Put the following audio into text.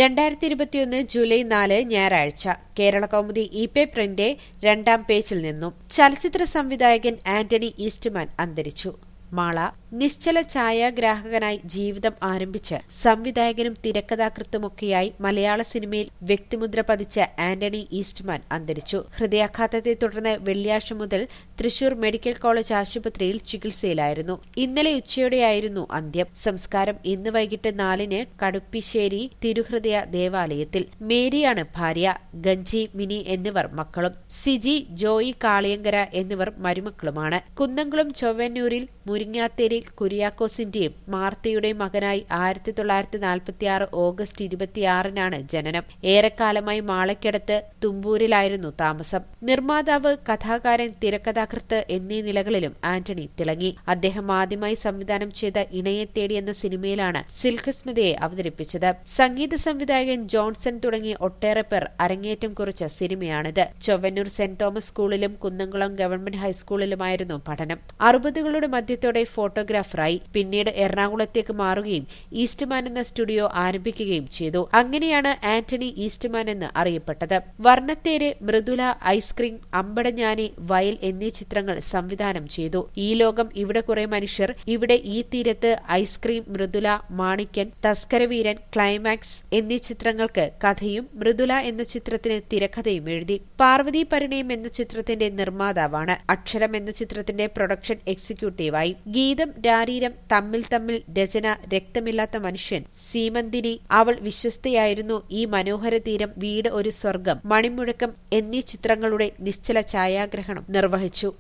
രണ്ടായിരത്തി ഇരുപത്തിയൊന്ന് ജൂലൈ നാല് ഞായറാഴ്ച കേരള കൗമുദി ഇ പേപ്പറിന്റെ രണ്ടാം പേജിൽ നിന്നും ചലച്ചിത്ര സംവിധായകൻ ആന്റണി ഈസ്റ്റ്മാൻ അന്തരിച്ചു മാള നിശ്ചല ഛായാഗ്രാഹകനായി ജീവിതം ആരംഭിച്ച് സംവിധായകനും തിരക്കഥാകൃത്തുമൊക്കെയായി മലയാള സിനിമയിൽ വ്യക്തിമുദ്ര പതിച്ച ആന്റണി ഈസ്റ്റ്മാൻ അന്തരിച്ചു ഹൃദയാഘാതത്തെ തുടർന്ന് വെള്ളിയാഴ്ച മുതൽ തൃശൂർ മെഡിക്കൽ കോളേജ് ആശുപത്രിയിൽ ചികിത്സയിലായിരുന്നു ഇന്നലെ ഉച്ചയോടെയായിരുന്നു അന്ത്യം സംസ്കാരം ഇന്ന് വൈകിട്ട് നാലിന് കടുപ്പിശ്ശേരി തിരുഹൃദയ ദേവാലയത്തിൽ മേരിയാണ് ഭാര്യ ഗഞ്ചി മിനി എന്നിവർ മക്കളും സിജി ജോയി കാളിയങ്കര എന്നിവർ മരുമക്കളുമാണ് കുന്നംകുളം ചൊവ്വന്നൂരിൽ മുരിങ്ങാത്തേരി കുര്യാക്കോസിന്റെയും മാർത്തയുടെയും മകനായി ആയിരത്തി തൊള്ളായിരത്തി നാൽപ്പത്തിയാറ് ഓഗസ്റ്റ് ഇരുപത്തിയാറിനാണ് ജനനം ഏറെക്കാലമായി മാളയ്ക്കടുത്ത് തുമ്പൂരിലായിരുന്നു താമസം നിർമ്മാതാവ് കഥാകാരൻ തിരക്കഥാകൃത്ത് എന്നീ നിലകളിലും ആന്റണി തിളങ്ങി അദ്ദേഹം ആദ്യമായി സംവിധാനം ചെയ്ത ഇണയെ തേടി എന്ന സിനിമയിലാണ് സിൽക്ക് സ്മിതയെ അവതരിപ്പിച്ചത് സംഗീത സംവിധായകൻ ജോൺസൺ തുടങ്ങി ഒട്ടേറെ പേർ അരങ്ങേറ്റം കുറിച്ച സിനിമയാണിത് ചൊവ്വന്നൂർ സെന്റ് തോമസ് സ്കൂളിലും കുന്നംകുളം ഗവൺമെന്റ് ഹൈസ്കൂളിലുമായിരുന്നു പഠനം അറുപതുകളുടെ മധ്യത്തോടെ ഫോട്ടോഗ്രാഫറായി പിന്നീട് എറണാകുളത്തേക്ക് മാറുകയും ഈസ്റ്റ്മാൻ എന്ന സ്റ്റുഡിയോ ആരംഭിക്കുകയും ചെയ്തു അങ്ങനെയാണ് ആന്റണി ഈസ്റ്റ്മാൻ എന്ന് അറിയപ്പെട്ടത് വർണ്ണത്തേര് മൃദുല ഐസ്ക്രീം അമ്പടഞ്ഞാനി വയൽ എന്നീ ചിത്രങ്ങൾ സംവിധാനം ചെയ്തു ഈ ലോകം ഇവിടെ കുറെ മനുഷ്യർ ഇവിടെ ഈ തീരത്ത് ഐസ്ക്രീം മൃദുല മാണിക്യൻ തസ്കരവീരൻ ക്ലൈമാക്സ് എന്നീ ചിത്രങ്ങൾക്ക് കഥയും മൃദുല എന്ന ചിത്രത്തിന് തിരക്കഥയും എഴുതി പാർവതി പരിണയം എന്ന ചിത്രത്തിന്റെ നിർമ്മാതാവാണ് അക്ഷരം എന്ന ചിത്രത്തിന്റെ പ്രൊഡക്ഷൻ എക്സിക്യൂട്ടീവായി ഗീതം രാരീരം തമ്മിൽ തമ്മിൽ രചന രക്തമില്ലാത്ത മനുഷ്യൻ സീമന്തിനി അവൾ വിശ്വസ്തയായിരുന്നു ഈ മനോഹര തീരം വീട് ഒരു സ്വർഗം മണിമുഴക്കം എന്നീ ചിത്രങ്ങളുടെ നിശ്ചല ഛായാഗ്രഹണം നിർവഹിച്ചു